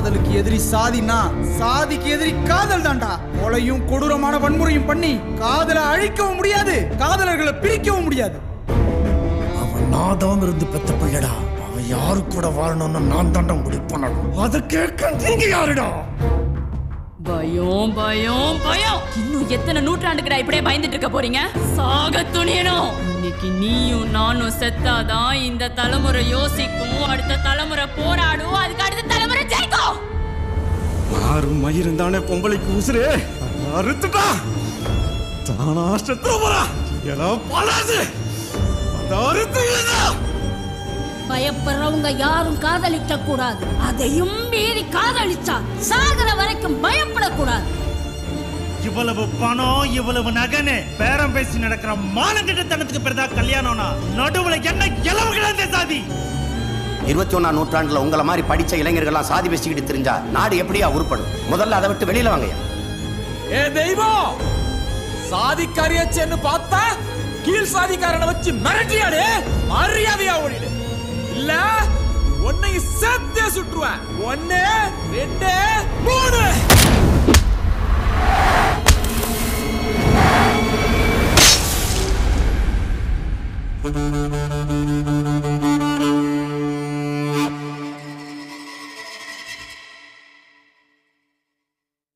காதலுக்கு எதிரி சாதினா சாதிக்கு எதிரி காதல் தான்டா கொலையும் கொடூரமான வன்முறையும் பண்ணி காதலை அழிக்கவும் முடியாது காதலர்களை பிரிக்கவும் முடியாது அவன் நாதம் இருந்து பெத்த பிள்ளைடா அவன் யாரு கூட வாழணும்னு நான் தாண்டா முடிவு பண்ணணும் அதை கேட்க நீங்க யாருடா பயம் பயம் பயம் இன்னும் எத்தனை நூற்றாண்டுக்குடா இப்படியே பயந்துட்டு இருக்க போறீங்க சாக துணியணும் இன்னைக்கு நீயும் நானும் செத்தாதான் இந்த தலைமுறை யோசிக்கும் அடுத்த தலைமுறை போராடும் அதுக்கு அடுத்த தலைமுறை ஜெயிக்கும் மாறும் மயிரும் தானே பொம்பளைக்கு உசுரு அறுத்துட்டா தானா செத்து போறா ஏதோ பழாது அந்த அறுத்து பயப்படுறவங்க யாரும் காதலிக்க கூடாது அதையும் மீறி காதலிச்சா சாகிற வரைக்கும் பயப்படக்கூடாது இவ்வளவு பணம் இவ்வளவு நகனு பேரம் பேசி நடக்கிற மானங்கிட்டத்தனத்துக்கு பிறதா கல்யாணம்னா நடுவுல என்ன இளவு கிடந்த சாதி இருபத்தி ஒன்னாம் நூற்றாண்டுல உங்களை மாதிரி படிச்ச இளைஞர்கள்லாம் சாதி பேசிக்கிட்டு தெரிஞ்சா நாடு எப்படியா உருப்படும் முதல்ல அதை விட்டு வெளியில வாங்கய்யா ஏ தெய்வம் சாதிக்காரியாச்சேன்னு பார்த்தா கீழ் சாதிக்காரனை வச்சு மிரட்டியாடு மரியாதையா ஓடிடு இல்ல உன்னை சேர்த்தே சுட்டுருவேன் ஒன்னு ரெண்டு மூணு ஆ